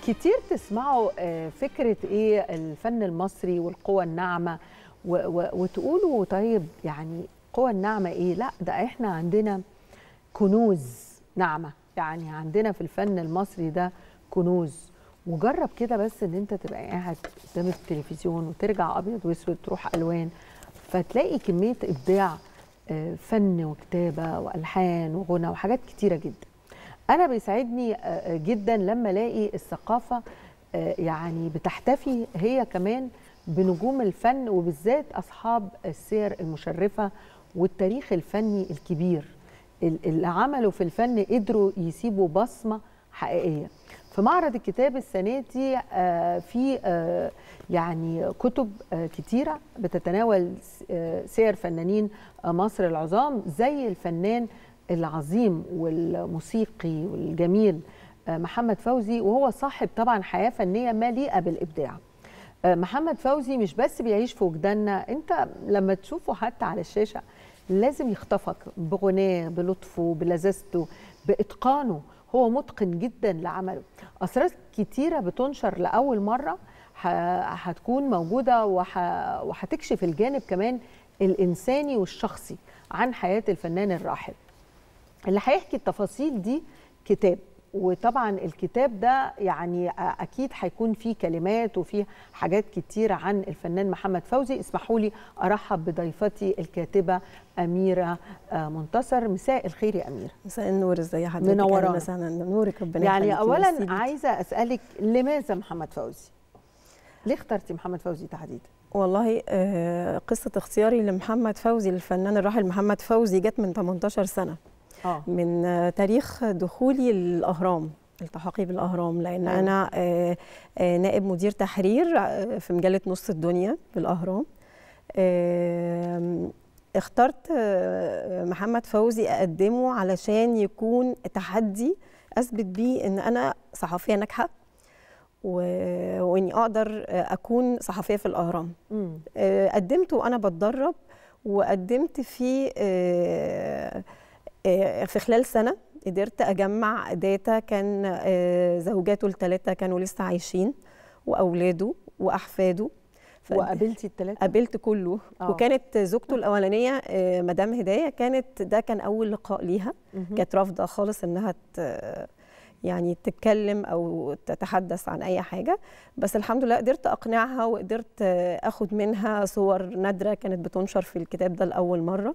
كتير تسمعوا آه، فكرة إيه الفن المصري والقوى الناعمة و و وتقولوا طيب يعني قوى الناعمة إيه؟ لا ده إحنا عندنا كنوز ناعمة يعني عندنا في الفن المصري ده كنوز وجرب كده بس ان انت تبقى قاعد قدام التلفزيون وترجع ابيض واسود تروح الوان فتلاقي كميه ابداع آه، فن وكتابه والحان وغنى وحاجات كتيره جدا انا بيسعدني آه، جدا لما الاقي الثقافه آه، يعني بتحتفي هي كمان بنجوم الفن وبالذات اصحاب السير المشرفه والتاريخ الفني الكبير ال- اللي عملوا في الفن قدروا يسيبوا بصمه حقيقيه في معرض الكتاب السنه دي آه، في آه، يعني كتب آه، كتيره بتتناول س- آه، سير فنانين آه، مصر العظام زي الفنان العظيم والموسيقي والجميل آه، محمد فوزي وهو صاحب طبعا حياه فنيه مليئه بالابداع آه، محمد فوزي مش بس بيعيش في وجداننا انت لما تشوفه حتى على الشاشه لازم يخطفك بغناه بلطفه بلذاذته باتقانه هو متقن جدا لعمله اسرار كتيره بتنشر لاول مره ه- هتكون موجوده وه- وهتكشف الجانب كمان الانساني والشخصي عن حياه الفنان الراحل اللي هيحكي التفاصيل دي كتاب وطبعا الكتاب ده يعني اكيد هيكون فيه كلمات وفيه حاجات كتيره عن الفنان محمد فوزي اسمحوا لي ارحب بضيفتي الكاتبه اميره آه، منتصر مساء الخير يا اميره مساء النور ازي حضرتك منورانا. أهلاً وسهلا نورك ربنا يعني يخليكي. اولا ميرسي ليكي. عايزه اسالك لماذا محمد فوزي ليه اخترتي محمد فوزي تحديدا والله آه، قصه اختياري لمحمد فوزي الفنان الراحل محمد فوزي جت من 18 سنه اه من آه، تاريخ دخولي الاهرام التحاقي بالاهرام لان أيوة. انا آه، آه، نائب مدير تحرير آه، في مجله نص الدنيا بالاهرام آه، اخترت آه، محمد فوزي اقدمه علشان يكون تحدي اثبت بيه ان انا صحفيه ناجحه و- واني اقدر آه، اكون صحفيه في الاهرام امم آه، قدمت وانا بتدرب وقدمت في آه، آه، في خلال سنه قدرت اجمع داتا كان آه، زوجاته الثلاثه كانوا لسه عايشين واولاده واحفاده ف- وقابلتي الثلاثه قابلت كله آه. وكانت زوجته الاولانيه آه، مدام هدايه كانت ده كان اول لقاء ليها مهم. كانت رافضه خالص انها ت- يعني تتكلم او تتحدث عن اي حاجه بس الحمد لله قدرت اقنعها وقدرت آه، اخد منها صور نادره كانت بتنشر في الكتاب ده لاول مره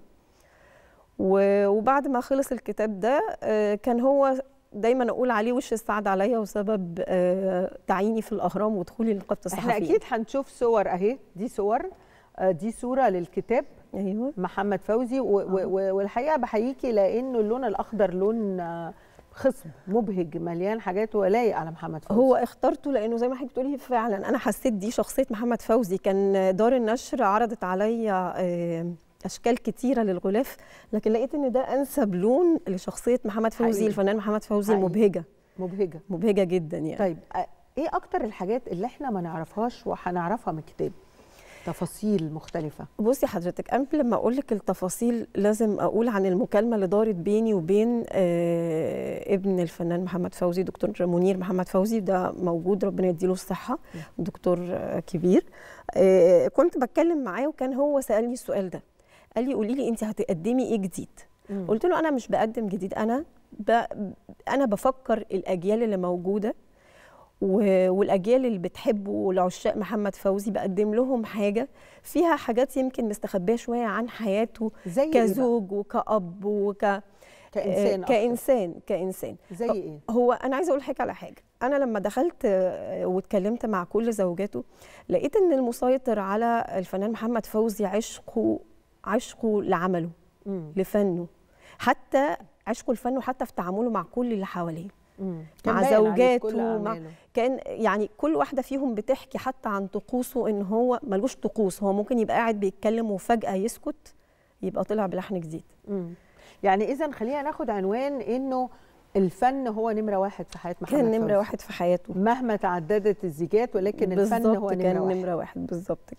و- وبعد ما خلص الكتاب ده آه، كان هو دايما اقول عليه وش السعد عليا وسبب آه، تعييني في الاهرام ودخولي لنقابه الصحفيين احنا اكيد هنشوف صور اهي دي صور آه، دي صوره للكتاب ايوه محمد فوزي و و و والحقيقه بحييكي لانه اللون الاخضر لون آه، خصب مبهج مليان حاجات ولايق على محمد فوزي هو اخترته لانه زي ما حضرتك بتقولي فعلا انا حسيت دي شخصيه محمد فوزي كان دار النشر عرضت عليا آه، اشكال كتيره للغلاف لكن لقيت ان ده انسب لون لشخصيه محمد فوزي حقيقي. الفنان محمد فوزي حقيقي. مبهجه مبهجه مبهجه جدا يعني طيب آه، ايه اكتر الحاجات اللي احنا ما نعرفهاش وهنعرفها من الكتاب تفاصيل مختلفه بصي حضرتك قبل ما اقول لك التفاصيل لازم اقول عن المكالمه اللي دارت بيني وبين آه ابن الفنان محمد فوزي دكتور منير محمد فوزي ده موجود ربنا يديله الصحه دكتور آه كبير آه كنت بتكلم معاه وكان هو سالني السؤال ده قال لي قولي لي انت هتقدمي ايه جديد مم. قلت له انا مش بقدم جديد انا ب... انا بفكر الاجيال اللي موجوده و- والاجيال اللي بتحبه والعشاق محمد فوزي بقدم لهم حاجه فيها حاجات يمكن مستخبيه شويه عن حياته زي ايه بقى؟ كزوج وكأب وك كانسان أكتر. كإنسان كإنسان زي ايه هو انا عايزه اقول حاجه على حاجه انا لما دخلت آه، واتكلمت مع كل زوجاته لقيت ان المسيطر على الفنان محمد فوزي عشقه عشقه لعمله مم. لفنه حتى عشقه لفنه حتى في تعامله مع كل اللي حواليه مم. مع كان باين عليه في كل زوجاته مع أعماله. كان يعني كل واحده فيهم بتحكي حتى عن طقوسه ان هو ملوش طقوس هو ممكن يبقى قاعد بيتكلم وفجاه يسكت يبقى طلع بلحن جديد مم. يعني اذا خلينا ناخد عنوان انه الفن هو نمره واحد في حياه محمد كان نمره فوزي. واحد في حياته مهما تعددت الزيجات ولكن الفن بالظبط هو كان نمره واحد نمره واحد بالظبط كده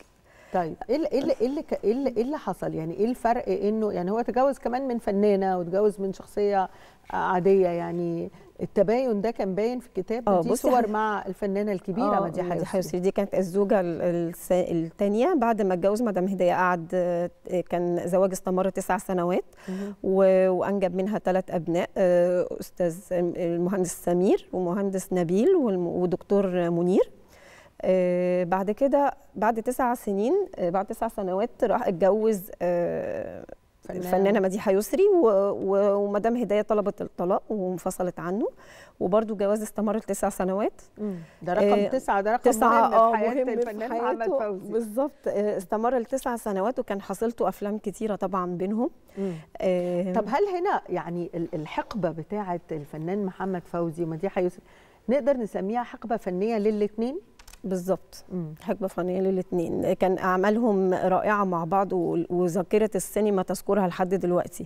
طيب ايه اللي ايه اللي ايه اللي ك- ايه اللي, إيه اللي حصل يعني ايه الفرق انه يعني هو تجوز كمان من فنانه وتجوز من شخصيه عاديه يعني التباين ده كان باين في الكتاب آه، دي بصي صور ح- مع الفنانه الكبيره آه، مديحه مديحة يسري يسري دي كانت الزوجة الثانية بعد ما اتجوز مدام هدية قعد آه، كان زواج استمر تسع سنوات مهم. و- وأنجب منها ثلاث أبناء آه، أستاذ المهندس سمير ومهندس نبيل والم- ودكتور منير آه، بعد كده بعد تسع سنين آه، بعد تسع سنوات راح اتجوز آه، فنانة. الفنانه مديحه يسري و- و- ومدام هدايه طلبت الطلاق وانفصلت عنه وبرده جواز استمر لتسع سنوات مم. ده رقم آه، تسعة ده رقم تسعة مهم اه في حياة مهم في الفنان محمد حياته. فوزي بالظبط آه، استمر لتسع سنوات وكان حصلته افلام كتيره طبعا بينهم مم. آه، طب هل هنا يعني ال- الحقبة بتاعة الفنان محمد فوزي ومديحة يوسف نقدر نسميها حقبة فنية للاثنين؟ بالظبط حقبه فنيه للاثنين كان اعمالهم رائعه مع بعض و- وذاكره السينما تذكرها لحد دلوقتي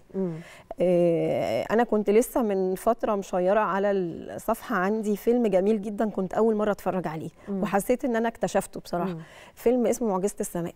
آه، انا كنت لسه من فتره مشيره على الصفحه عندي فيلم جميل جدا كنت اول مره اتفرج عليه مم. وحسيت ان انا اكتشفته بصراحه مم. فيلم اسمه معجزه السماء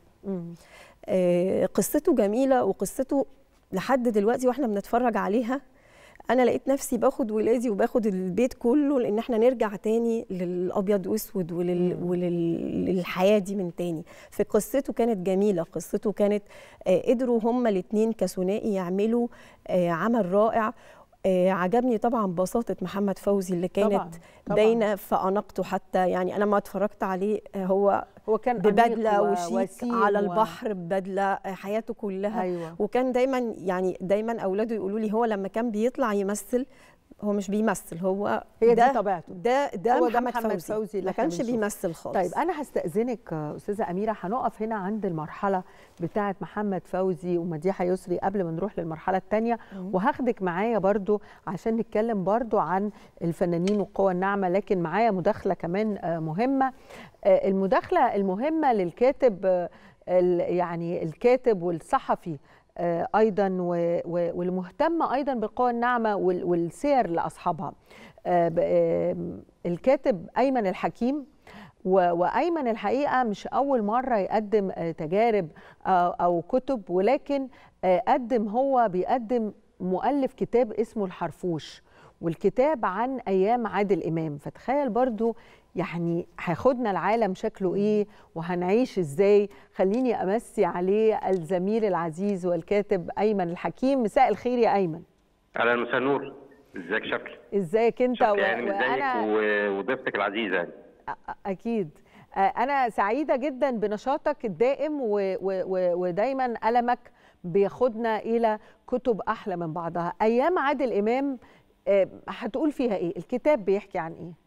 آه، قصته جميله وقصته لحد دلوقتي واحنا بنتفرج عليها انا لقيت نفسي باخد ولادي وباخد البيت كله لان احنا نرجع تاني للابيض واسود ولل... مم. وللحياه دي من تاني في قصته كانت جميله قصته كانت آه، قدروا هما الاثنين كثنائي يعملوا آه، عمل رائع آه، عجبني طبعا بساطه محمد فوزي اللي كانت طبعاً، طبعاً. باينه في اناقته حتى يعني انا ما اتفرجت عليه آه، هو هو كان أنيق ببدله وشيك ووسيم على و- البحر ببدله حياته كلها ايوه وكان دايما يعني دايما اولاده يقولوا لي هو لما كان بيطلع يمثل هو مش بيمثل هو هي دي ده طبيعته ده ده هو ده محمد, محمد فوزي, فوزي اللي ما إحنا كانش بنشوفه. بيمثل خالص طيب انا هستاذنك آه، استاذه اميره هنقف هنا عند المرحله بتاعه محمد فوزي ومديحه يسري قبل ما نروح للمرحله الثانيه وهاخدك معايا برضو عشان نتكلم برضو عن الفنانين والقوى الناعمه لكن معايا مداخله كمان آه، مهمه آه، المداخله المهمه للكاتب آه، ال- يعني الكاتب والصحفي آه، ايضا و- و- والمهتم ايضا بالقوى الناعمه وال- والسير لاصحابها آه، ب- آم، الكاتب ايمن الحكيم و- وايمن الحقيقه مش اول مره يقدم آه، تجارب آه، او كتب ولكن آه، قدم هو بيقدم مؤلف كتاب اسمه الحرفوش والكتاب عن ايام عادل امام فتخيل برضو يعني هياخدنا العالم شكله ايه وهنعيش ازاي خليني امسي عليه الزميل العزيز والكاتب ايمن الحكيم مساء الخير يا ايمن اهلا مساء النور ازيك شكل ازيك انت شكل و- يعني ازيك وانا و- وضيفتك العزيزه يعني أ- اكيد آه، انا سعيده جدا بنشاطك الدائم و و و ودايما قلمك بياخدنا الى كتب احلى من بعضها ايام عادل امام آه، هتقول فيها ايه الكتاب بيحكي عن ايه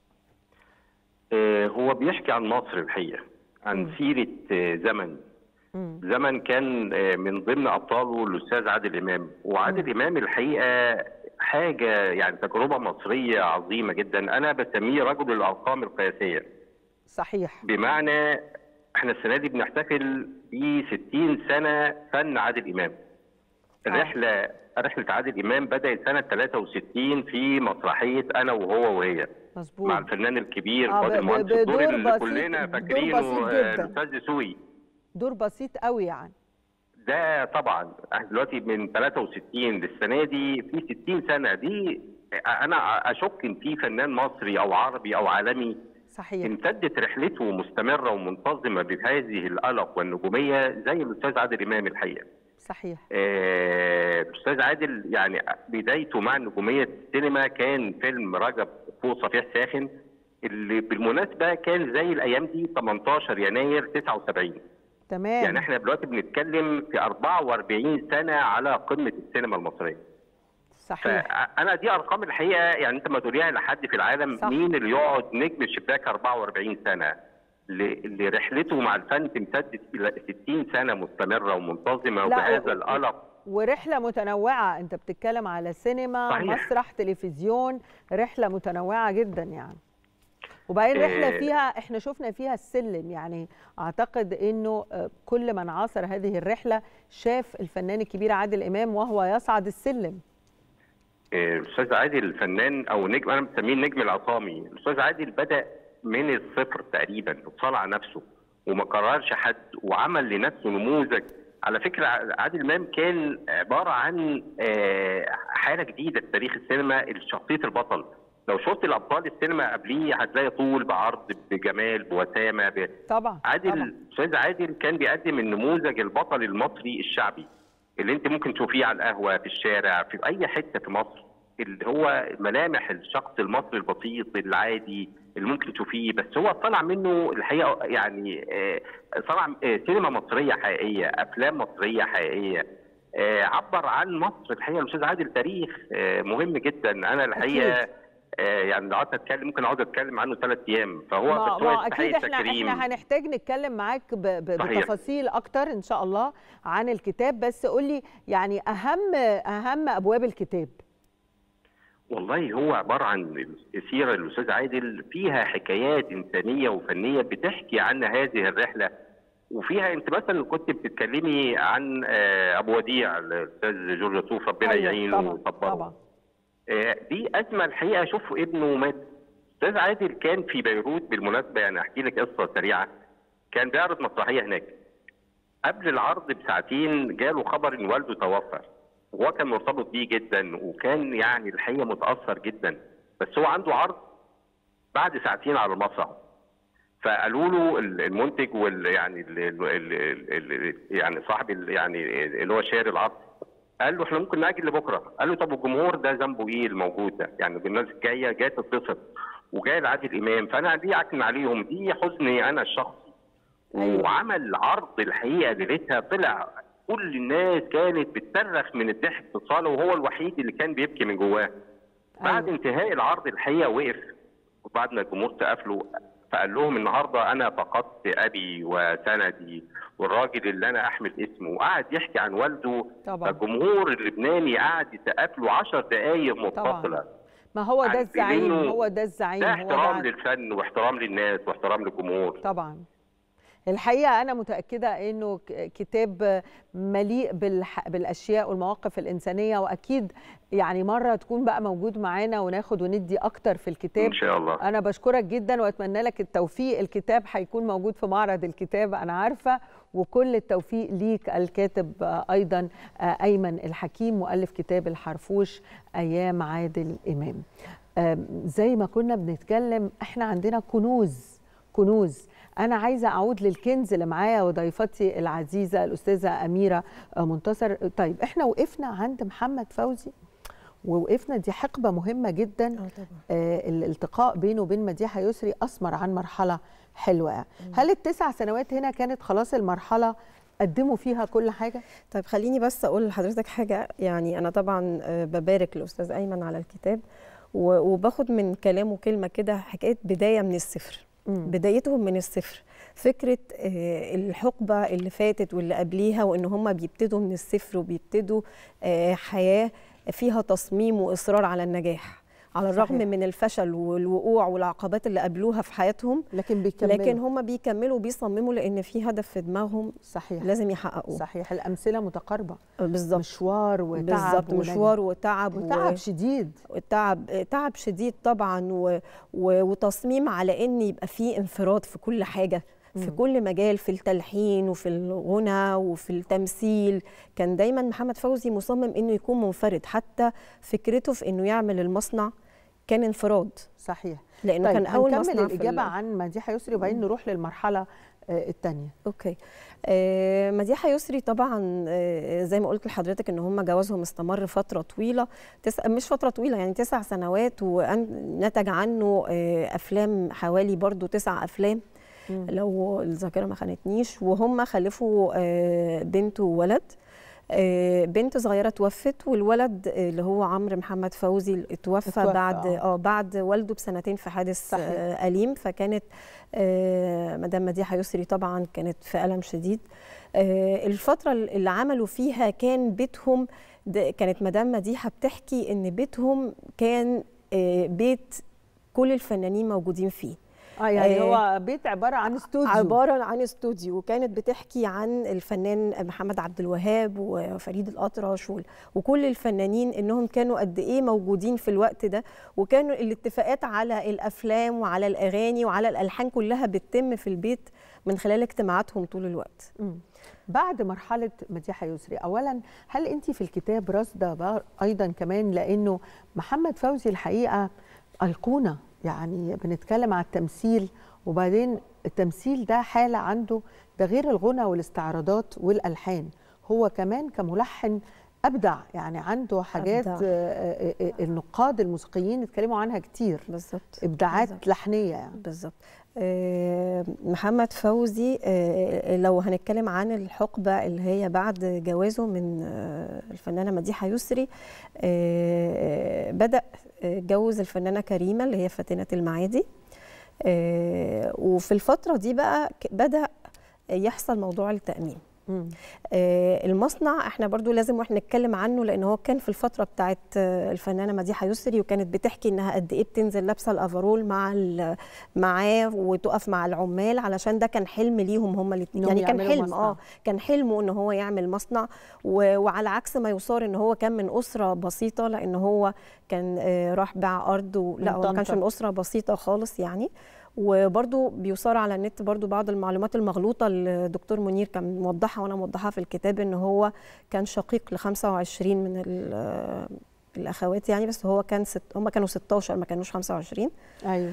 آه، هو بيحكي عن مصر الحقيقه عن سيره آه، زمن مم. زمن كان آه، من ضمن ابطاله الاستاذ عادل امام وعادل امام الحقيقه حاجه يعني تجربه مصريه عظيمه جدا انا بسميه رجل الارقام القياسيه صحيح بمعنى احنا السنه دي بنحتفل ب 60 سنه فن عادل امام. الرحله رحله عادل امام بدات سنه 63 في مسرحيه انا وهو وهي مظبوط مع الفنان الكبير آه، ب- فاضل ب- المهندس بدور الدور اللي بسيط- كلنا دور فاكرينه بسيط آه، جداً. الاستاذ دسوقي. دور بسيط قوي يعني ده طبعا احنا دلوقتي من 63 للسنه دي في 60 سنه دي انا اشك ان في فنان مصري او عربي او عالمي صحيح امتدت رحلته مستمرة ومنتظمة بهذه الألق والنجومية زي الأستاذ عادل إمام الحقيقة. صحيح آه، الأستاذ عادل يعني بدايته مع نجومية السينما كان فيلم رجب فوق صفيح ساخن اللي بالمناسبة كان زي الأيام دي 18 يناير 79 تمام يعني احنا دلوقتي بنتكلم في 44 سنة على قمة السينما المصرية. صحيح فانا دي ارقام الحقيقه يعني انت ما تقوليها لحد في العالم صح. مين اللي يقعد نجم الشباك 44 سنه ل- اللي رحلته مع الفن تمتد الى 60 سنه مستمره ومنتظمه لا، وبهذا و- الالق ورحله متنوعه انت بتتكلم على سينما صحيح. مسرح تلفزيون رحله متنوعه جدا يعني وبعدين رحله آه. فيها احنا شفنا فيها السلم يعني اعتقد انه آه، كل من عاصر هذه الرحله شاف الفنان الكبير عادل امام وهو يصعد السلم آه، الاستاذ عادل الفنان او نجم انا بسميه النجم العصامي الاستاذ عادل بدا من الصفر تقريبا اتصال على نفسه وما كررش حد وعمل لنفسه نموذج على فكره عادل امام كان عباره عن آه، حاله جديده في تاريخ السينما شخصيه البطل لو شفت الابطال السينما قبليه هتلاقي طول بعرض بجمال بوسامه ب... طبعا عادل طبعا. استاذ عادل كان بيقدم النموذج البطل المصري الشعبي اللي انت ممكن تشوفيه على القهوه في الشارع في اي حته في مصر اللي هو ملامح الشخص المصري البسيط العادي اللي ممكن تشوفيه بس هو طلع منه الحقيقه يعني آه، طلع آه، سينما مصريه حقيقيه افلام مصريه حقيقيه آه، عبر عن مصر الحقيقه الاستاذ عادل تاريخ آه، مهم جدا انا الحقيقه أكيد. آه، يعني لو قعدت اتكلم ممكن اقعد اتكلم عنه ثلاث ايام فهو ما, بس هو ما يستحق اكيد احنا التكريم احنا هنحتاج نتكلم معاك ب- ب- صحيح. بتفاصيل اكتر ان شاء الله عن الكتاب بس قول لي يعني اهم اهم ابواب الكتاب والله هو عبارة عن سيرة الأستاذ عادل فيها حكايات إنسانية وفنية بتحكي عن هذه الرحلة وفيها أنت مثلا كنت بتتكلمي عن آه، أبو وديع الأستاذ جورج يوسف ربنا أيوة، يعينه طبعا ويصبره طبعا آه، دي أزمة الحقيقة شوف ابنه مات أستاذ عادل كان في بيروت بالمناسبة يعني أحكي لك قصة سريعة كان بيعرض مسرحية هناك قبل العرض بساعتين جاله خبر ان والده توفى وهو كان مرتبط بيه جدا وكان يعني الحقيقه متاثر جدا بس هو عنده عرض بعد ساعتين على المسرح فقالوا له المنتج وال يعني ال ال ال ال يعني صاحب ال يعني اللي هو شاري العرض قال له احنا ممكن ناجل لبكره قال له طب والجمهور ده ذنبه ايه الموجود ده يعني الناس جايه جايه تتبسط وجاي لعادل امام فانا دي اعكن عليهم دي حزني انا الشخصي أيوة. وعمل عرض الحقيقه ليلتها طلع كل الناس كانت بتصرخ من الضحك في الصاله وهو الوحيد اللي كان بيبكي من جواه بعد أيوة. انتهاء العرض الحقيقه وقف وبعد ما الجمهور سقف فقال لهم النهارده انا فقدت ابي وسندي والراجل اللي انا احمل اسمه وقعد يحكي عن والده طبعا. فالجمهور اللبناني قعد يسقف له 10 دقائق متصله ما هو ده عن الزعيم إنه هو ده الزعيم ده هو احترام ده للفن واحترام للناس واحترام للجمهور طبعا الحقيقه انا متاكده انه ك- كتاب مليء بالح... بالاشياء والمواقف الانسانيه واكيد يعني مره تكون بقى موجود معانا وناخد وندي اكتر في الكتاب ان شاء الله انا بشكرك جدا واتمنى لك التوفيق الكتاب هيكون موجود في معرض الكتاب انا عارفه وكل التوفيق ليك الكاتب آه، ايضا آه، ايمن الحكيم مؤلف كتاب الحرفوش ايام عادل امام آم، زي ما كنا بنتكلم احنا عندنا كنوز كنوز انا عايزه اعود للكنز اللي معايا وضيفتي العزيزه الاستاذه اميره آه، منتصر طيب احنا وقفنا عند محمد فوزي ووقفنا دي حقبه مهمه جدا اه طبعا آه، الالتقاء بينه وبين مديحه يسري اثمر عن مرحله حلوه هل التسع سنوات هنا كانت خلاص المرحله قدموا فيها كل حاجه طيب خليني بس اقول لحضرتك حاجه يعني انا طبعا آه، ببارك الاستاذ ايمن على الكتاب و- وباخد من كلامه كلمه كده حكايه بدايه من الصفر مم. بدايتهم من الصفر فكره آه، الحقبه اللي فاتت واللي قبليها وان هم بيبتدوا من الصفر وبيبتدوا آه، حياه فيها تصميم واصرار على النجاح على الرغم صحيح. من الفشل والوقوع والعقبات اللي قابلوها في حياتهم لكن بيكملوا لكن هم بيكملوا وبيصمموا لان في هدف في دماغهم صحيح لازم يحققوه صحيح الامثله متقاربه بالظبط مشوار وتعب بالظبط ونجم. مشوار وتعب وتعب شديد وتعب تعب شديد طبعا و... و... وتصميم على ان يبقى في انفراد في كل حاجه في مم. كل مجال في التلحين وفي الغنى وفي التمثيل كان دايما محمد فوزي مصمم انه يكون منفرد حتى فكرته في انه يعمل المصنع كان انفراد صحيح لانه طيب كان اول هنكمل مصنع في الاجابه ال- عن مديحه يسري وبعدين نروح للمرحله الثانيه اوكي آه مديحه يسري طبعا آه زي ما قلت لحضرتك ان هم جوازهم استمر فتره طويله تسع مش فتره طويله يعني تسع سنوات ونتج عنه آه افلام حوالي برضو تسع افلام مم. لو الذاكره ما خانتنيش وهم خلفوا آه بنت وولد آه، بنت صغيره توفت والولد آه، اللي هو عمرو محمد فوزي اتوفى, اتوفى، بعد آه. اه بعد والده بسنتين في حادث صحيح. آه، اليم فكانت آه، مدام مديحه يسري طبعا كانت في الم شديد آه، الفتره اللي عملوا فيها كان بيتهم ده- كانت مدام مديحه بتحكي ان بيتهم كان آه، بيت كل الفنانين موجودين فيه اه يعني آه، هو بيت عباره عن استوديو عباره عن استوديو وكانت بتحكي عن الفنان محمد عبد الوهاب وفريد الاطرش وال- وكل الفنانين انهم كانوا قد ايه موجودين في الوقت ده وكانوا الاتفاقات على الافلام وعلى الاغاني وعلى الالحان كلها بتتم في البيت من خلال اجتماعاتهم طول الوقت مم. بعد مرحلة مديحة يسري أولا هل أنت في الكتاب راصدة بقى أيضا كمان لأنه محمد فوزي الحقيقة أيقونة يعني بنتكلم على التمثيل وبعدين التمثيل ده حالة عنده ده غير الغنى والاستعراضات والألحان هو كمان كملحن أبدع يعني عنده حاجات أبدع. آه، آه، آه، النقاد الموسيقيين اتكلموا عنها كتير بالظبط إبداعات بالظبط. لحنية يعني بالظبط آه، محمد فوزي آه، لو هنتكلم عن الحقبة اللي هي بعد جوازه من آه، الفنانة مديحة يسري آه، بدأ آه، جوز الفنانة كريمة اللي هي فاتنة المعادي آه، وفي الفترة دي بقى ك- بدأ يحصل موضوع التأمين مم. آه، المصنع احنا برضو لازم واحنا نتكلم عنه لان هو كان في الفتره بتاعت آه، الفنانه مديحه يسري وكانت بتحكي انها قد ايه بتنزل لابسه الافرول مع ال- معاه وتقف مع العمال علشان ده كان حلم ليهم هما الاثنين إنهم يعني كان يعملوا حلم مصنع. اه كان حلمه ان هو يعمل مصنع و- وعلى عكس ما يصار ان هو كان من اسره بسيطه لان هو كان آه، راح باع ارض و- لا من هو ما كانش طنطا. من اسره بسيطه خالص يعني وبرضو بيصار على النت برضو بعض المعلومات المغلوطة اللي الدكتور منير كان موضحها وأنا موضحها في الكتاب إن هو كان شقيق ل 25 من ال- الأخوات يعني بس هو كان ست هم كانوا 16 ما كانوش 25 أيوه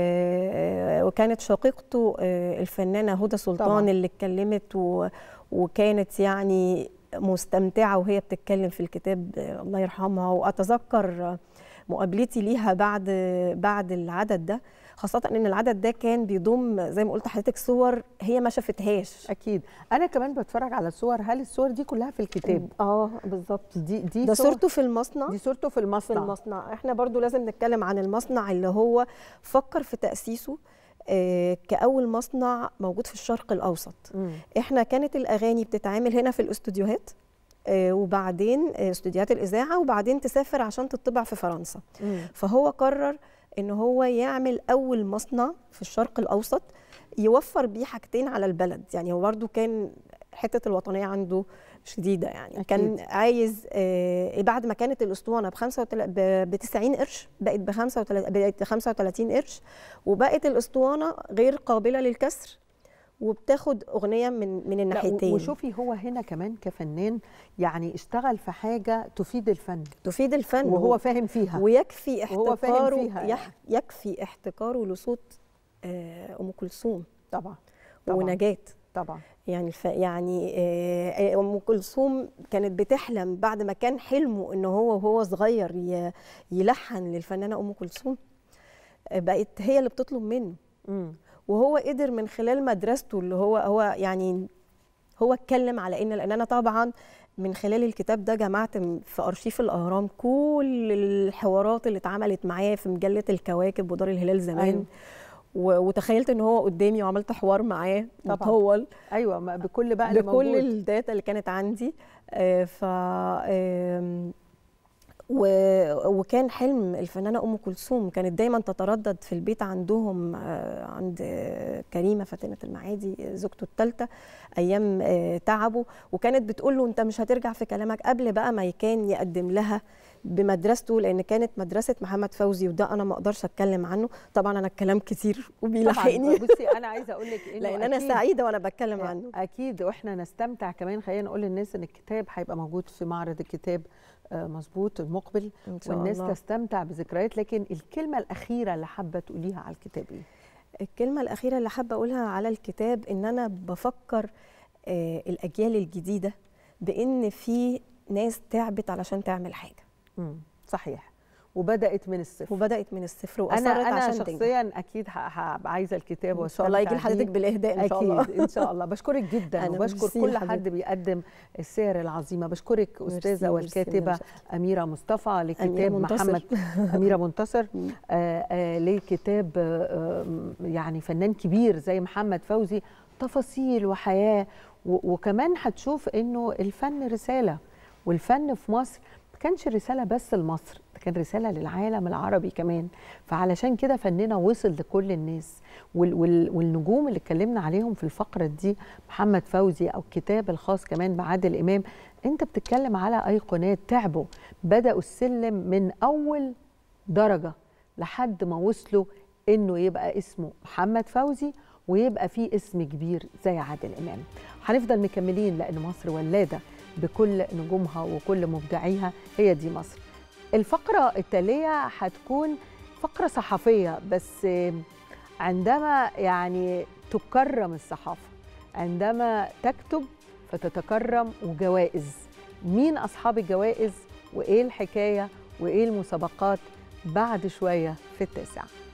آه، وكانت شقيقته آه، الفنانة هدى سلطان طبعاً. اللي اتكلمت و- وكانت يعني مستمتعة وهي بتتكلم في الكتاب آه، الله يرحمها وأتذكر آه، مقابلتي ليها بعد بعد العدد ده خاصة ان العدد ده كان بيضم زي ما قلت لحضرتك صور هي ما شافتهاش اكيد انا كمان بتفرج على الصور هل الصور دي كلها في الكتاب اه بالظبط دي دي ده صور- صورته في المصنع دي صورته في في المصنع المصنع احنا برضو لازم نتكلم عن المصنع اللي هو فكر في تأسيسه آه، كأول مصنع موجود في الشرق الأوسط مم. احنا كانت الأغاني بتتعمل هنا في الاستوديوهات آه، وبعدين آه، استوديوهات الإذاعة وبعدين تسافر عشان تطبع في فرنسا مم. فهو قرر ان هو يعمل اول مصنع في الشرق الاوسط يوفر بيه حاجتين على البلد يعني هو برضو كان حته الوطنيه عنده شديده يعني أكيد. كان عايز آه بعد ما كانت الاسطوانه ب 90 قرش بقت ب 35 بقت ب 35 قرش وبقت الاسطوانه غير قابله للكسر وبتاخد اغنيه من من لا، و- الناحيتين وشوفي هو هنا كمان كفنان يعني اشتغل في حاجه تفيد الفن تفيد الفن وهو فاهم فيها ويكفي وهو فاهم احتكاره فيها يعني. يح- يكفي احتكاره لصوت آه، ام كلثوم طبعا طبعا ونجاة طبعا يعني الف... يعني آه، آه، ام كلثوم كانت بتحلم بعد ما كان حلمه ان هو وهو صغير ي... يلحن للفنانه ام كلثوم آه، بقت هي اللي بتطلب منه مم. وهو قدر من خلال مدرسته اللي هو هو يعني هو اتكلم على ان لان انا طبعا من خلال الكتاب ده جمعت م- في ارشيف الاهرام كل الحوارات اللي اتعملت معاه في مجله الكواكب ودار الهلال زمان أيوة. أيوه. وتخيلت ان هو قدامي وعملت حوار معاه طبعاً. مطول ايوه ما بكل بقى اللي بكل موجود. الداتا اللي كانت عندي آه، ف آم، و- وكان حلم الفنانه ام كلثوم كانت دايما تتردد في البيت عندهم آه، عند آه، كريمه فاتنه المعادي آه، زوجته الثالثه ايام آه، تعبه وكانت بتقول له انت مش هترجع في كلامك قبل بقى ما كان يقدم لها بمدرسته لان كانت مدرسه محمد فوزي وده انا ما اقدرش اتكلم عنه طبعا انا الكلام كتير وبيلحقني طبعا بصي انا عايزه اقول لك انه لان انا أكيد- سعيده وانا بتكلم عنه اكيد واحنا نستمتع كمان خلينا نقول للناس ان الكتاب هيبقى موجود في معرض الكتاب آه، مظبوط المقبل إن شاء والناس الله. تستمتع بذكريات لكن الكلمه الاخيره اللي حابه تقوليها على الكتاب ايه الكلمة الأخيرة اللي حابة أقولها على الكتاب إن أنا بفكر آه، الأجيال الجديدة بإن في ناس تعبت علشان تعمل حاجة مم. صحيح وبدات من الصفر وبدأت من الصفر وأصرت انا انا عشان تنجح شخصيا اكيد ه- هبقى عايزه الكتاب إن شاء الله يجي واستمتع لحضرتك بيه. بالإهداء إن شاء الله اكيد ان شاء الله بشكرك جدا أنا وبشكر ميرسي كل لحضرتك. حد بيقدم السير العظيمه بشكرك ميرسي، استاذه ميرسي، والكاتبه ميرسي. اميره مصطفى أميرة لكتاب منتصر. محمد اميره منتصر مم. آه، آه، لكتاب آه، آم، يعني فنان كبير زي محمد فوزي تفاصيل وحياه و- وكمان هتشوف انه الفن رساله والفن في مصر ما كانش رساله بس لمصر ده كان كان رساله للعالم العربي كمان فعلشان كده فننا وصل لكل الناس وال وال والنجوم اللي اتكلمنا عليهم في الفقره دي محمد فوزي او الكتاب الخاص كمان بعادل امام انت بتتكلم على ايقونات تعبوا بداوا السلم من اول درجه لحد ما وصلوا انه يبقى اسمه محمد فوزي ويبقى فيه اسم كبير زي عادل امام هنفضل مكملين لان مصر ولاده بكل نجومها وكل مبدعيها هي دي مصر الفقره التاليه هتكون فقره صحفيه بس عندما يعني تكرم الصحافه عندما تكتب فتتكرم وجوائز مين اصحاب الجوائز وايه الحكايه وايه المسابقات بعد شويه في التاسعه